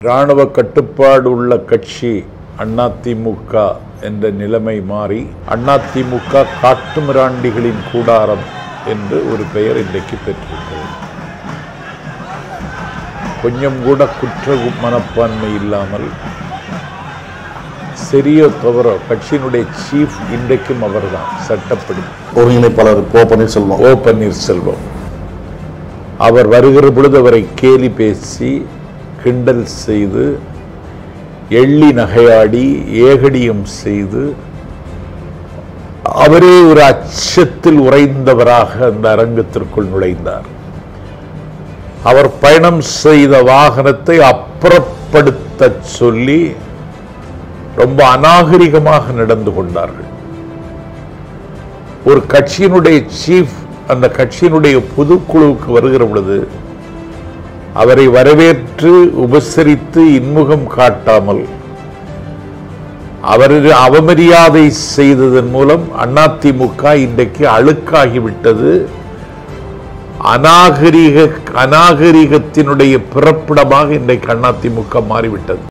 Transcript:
இராணுவ கட்டுப்பாடு உள்ள கட்சி அதிமுக என்ற நிலைமை மாறி அதிமுக காட்டுமிராண்டிகளின் கூடாரம் என்று ஒரு பெயர் இன்றைக்கு பெற்றிருக்கிறது கொஞ்சம் கூட குற்ற மனப்பான்மை இல்லாமல் சரியோ தவறோ கட்சியினுடைய சீஃப் இன்றைக்கும் அவர்தான் சட்டப்படி ஒருங்கிணைப்பாளர் ஓ பன்னீர்செல்வம் ஓ பன்னீர்செல்வம் அவர் வருகிற பொழுது அவரை கேலி பேசி கிண்டல் செய்து எள்ளி நகையாடி ஏகடியம் செய்து அவரே ஒரு அச்சத்தில் உறைந்தவராக அந்த அரங்கத்திற்குள் நுழைந்தார் அவர் பயணம் செய்த வாகனத்தை அப்புறப்படுத்த சொல்லி ரொம்ப அநாகரிகமாக நடந்து கொண்டார்கள் ஒரு கட்சியினுடைய சீஃப் அந்த கட்சியினுடைய பொதுக்குழுவுக்கு வருகிற பொழுது அவரை வரவேற்று உபசரித்து இன்முகம் காட்டாமல் அவரது அவமரியாதை செய்ததன் மூலம் அதிமுக இன்றைக்கு அழுக்காகிவிட்டது அநாகரிக அநாகரிகத்தினுடைய பிறப்பிடமாக இன்றைக்கு அதிமுக மாறிவிட்டது